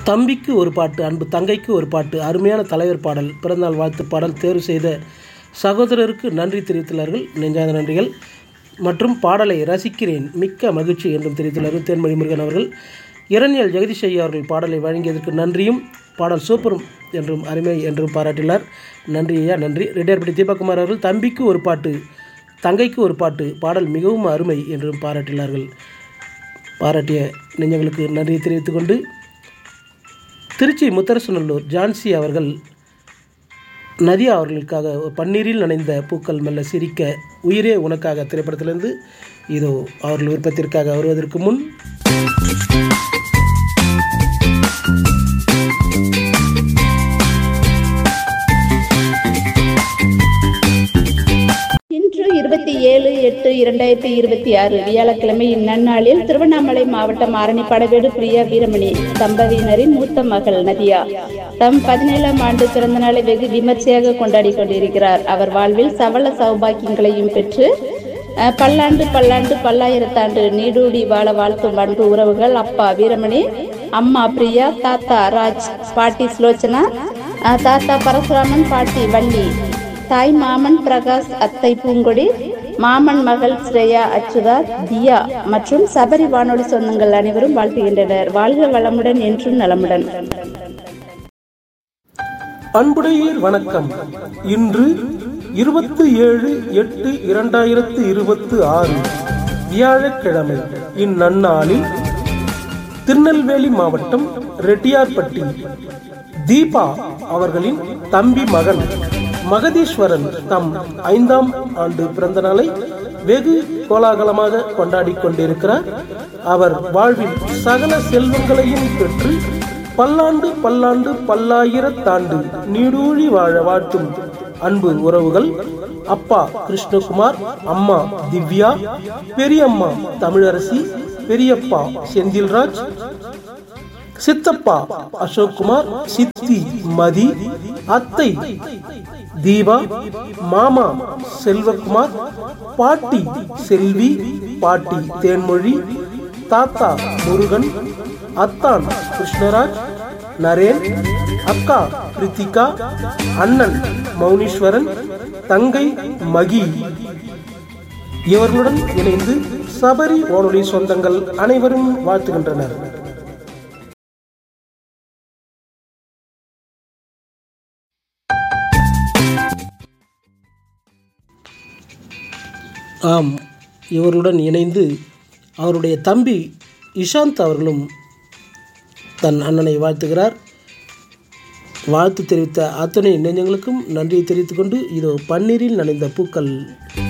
தம்பிக்கு ஒரு பாட்டு அன்பு தங்கைக்கு ஒரு பாட்டு அருமையான தலைவர் பாடல் பிறந்தநாள் வாழ்த்து பாடல் தேர்வு செய்த சகோதரருக்கு நன்றி தெரிவித்துள்ளார்கள் நெஞ்சாத நன்றிகள் மற்றும் பாடலை ரசிக்கிறேன் மிக்க மகிழ்ச்சி என்றும் தெரிவித்துள்ளார்கள் தேன்மொழி முருகன் அவர்கள் இரணியல் ஜெகதீஷ் ஐயா அவர்கள் பாடலை வழங்கியதற்கு நன்றியும் பாடல் சூப்பரும் என்றும் அருமை என்றும் பாராட்டினார் நன்றி ஐயா நன்றி ரெட்டியார்பட்டி தீபக்குமார் அவர்கள் தம்பிக்கு ஒரு பாட்டு தங்கைக்கு ஒரு பாட்டு பாடல் மிகவும் அருமை என்றும் பாராட்டினார்கள் பாராட்டிய நெஞ்சங்களுக்கு நன்றியை தெரிவித்துக்கொண்டு திருச்சி முத்தரசநல்லூர் ஜான்சி அவர்கள் நதியா அவர்களுக்காக பன்னீரில் நனைந்த பூக்கள் மெல்ல சிரிக்க உயிரே உனக்காக திரைப்படத்திலிருந்து இதோ அவர்கள் விருப்பத்திற்காக வருவதற்கு முன் இன்று இருபத்தி ஏழு எட்டு இரண்டாயிரத்தி இருபத்தி ஆறு வியாழக்கிழமை இந்நன்னாளில் திருவண்ணாமலை மாவட்டம் ஆரணி படவேடு பிரியா வீரமணி தம்பதியினரின் மூத்த மகள் நதியா தம் பதினேழாம் ஆண்டு பிறந்த நாளை வெகு விமர்சையாக கொண்டாடி கொண்டிருக்கிறார் அவர் வாழ்வில் சவள சௌபாக்கியங்களையும் பெற்று அஹ், பல்லாண்டு பல்லாண்டு பல்லாயிரத்தாண்டு நீடூடி வாழ வாழ்த்தும் அன்பு உறவுகள் அப்பா வீரமணி அம்மா பிரியா தாத்தா ராஜ் பாட்டி சுலோச்சனா அஹ், தாத்தா பரசுராமன் பாட்டி வள்ளி தாய் மாமன் பிரகாஷ் அத்தை பூங்கொடி மாமன் மகள் ஸ்ரேயா அச்சுதா தியா மற்றும் சபரி வானொலி சொந்தங்கள் அனைவரும் வாழ்த்துகின்றனர் வாழ்க வளமுடன் என்றும் நலமுடன் அன்புடையீர் வணக்கம் இன்று இருபத்தி ஏழு எட்டு இரண்டாயிரத்து இருபத்து ஆறு வியாழக்கிழமை இந்நன்னாளில் திருநெல்வேலி மாவட்டம் ரெட்டியார்பட்டி தீபா அவர்களின் தம்பி மகன் மகதீஸ்வரன் தம் ஐந்தாம் ஆண்டு பிறந்த நாளை வெகு கோலாகலமாக கொண்டாடி கொண்டிருக்கிறார் அவர் வாழ்வில் சகல செல்வங்களையும் பெற்று பல்லாண்டு பல்லாண்டு பல்லாயிரத்தாண்டு நீடூழி வாழ வாழ்த்தும் அன்பு உறவுகள் அப்பா கிருஷ்ணகுமார் அம்மா திவ்யா பெரியம்மா தமிழரசி பெரியப்பா செந்தில்ராஜ் சித்தப்பா அசோக்குமார் சித்தி மதி அத்தை தீபா மாமா செல்வகுமார் பாட்டி செல்வி பாட்டி தேன்மொழி தாத்தா முருகன் அத்தான் கிருஷ்ணராஜ் நரேன் அக்கா கிருத்திகா அண்ணன் மௌனீஸ்வரன் தங்கை மகி இவர்களுடன் இணைந்து சபரி வானொலி சொந்தங்கள் அனைவரும் வாழ்த்துகின்றனர் ஆம் இவர்களுடன் இணைந்து அவருடைய தம்பி இஷாந்த் அவர்களும் தன் அண்ணனை வாழ்த்துகிறார் வாழ்த்து தெரிவித்த அத்தனை நெஞ்சங்களுக்கும் நன்றியை தெரிவித்துக்கொண்டு இதோ பன்னீரில் நனைந்த பூக்கள்